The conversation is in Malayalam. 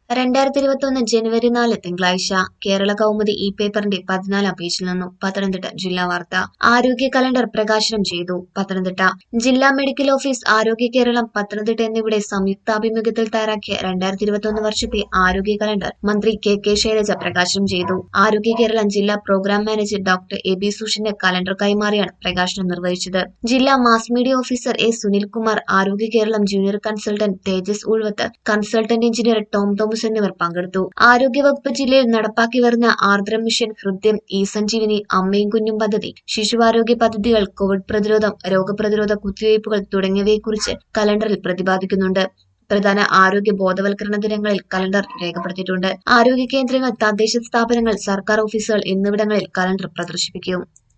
രണ്ടായിരത്തി ഇരുപത്തൊന്ന് ജനുവരി നാല് തിങ്കളാഴ്ച കേരള കൗമുദി ഈ പേപ്പറിന്റെ പതിനാലാം പേജിൽ നിന്നും പത്തനംതിട്ട ജില്ലാ വാർത്ത ആരോഗ്യ കലണ്ടർ പ്രകാശനം ചെയ്തു പത്തനംതിട്ട ജില്ലാ മെഡിക്കൽ ഓഫീസ് ആരോഗ്യ കേരളം പത്തനംതിട്ട എന്നിവിടെ സംയുക്താഭിമുഖ്യത്തിൽ തയ്യാറാക്കിയ രണ്ടായിരത്തി ഇരുപത്തൊന്ന് വർഷത്തെ ആരോഗ്യ കലണ്ടർ മന്ത്രി കെ കെ ശൈലജ പ്രകാശനം ചെയ്തു ആരോഗ്യ കേരളം ജില്ലാ programme manager doctor A B സുഷിന്റെ കലണ്ടർ കൈമാറിയാണ് പ്രകാശനം നിർവഹിച്ചത് ജില്ലാ mass media officer A Sunilkumar Arogya Keralam junior consultant Thejas Ulvath consultant engineer Tom Thomas എന്നിവർ പങ്കെടുത്തു ആരോഗ്യവകുപ്പ് ജില്ലയിൽ നടപ്പാക്കി വരുന്ന ആർദ്രം മിഷൻ ഹൃദ്യം ഇ സഞ്ജീവിനി അമ്മയും കുഞ്ഞും പദ്ധതി ശിശുവാരോഗ്യ പദ്ധതികൾ കോവിഡ് പ്രതിരോധം രോഗപ്രതിരോധ കുത്തിവയ്പ്പുകൾ തുടങ്ങിയവയെക്കുറിച്ച് കലണ്ടറിൽ പ്രതിപാദിക്കുന്നുണ്ട് പ്രധാന ആരോഗ്യ ബോധവൽക്കരണ ദിനങ്ങളിൽ കലണ്ടർ രേഖപ്പെടുത്തിയിട്ടുണ്ട് ആരോഗ്യ കേന്ദ്രങ്ങൾ തദ്ദേശ സ്ഥാപനങ്ങൾ സർക്കാർ ഓഫീസുകൾ എന്നിവിടങ്ങളിൽ കലണ്ടർ പ്രദർശിപ്പിക്കും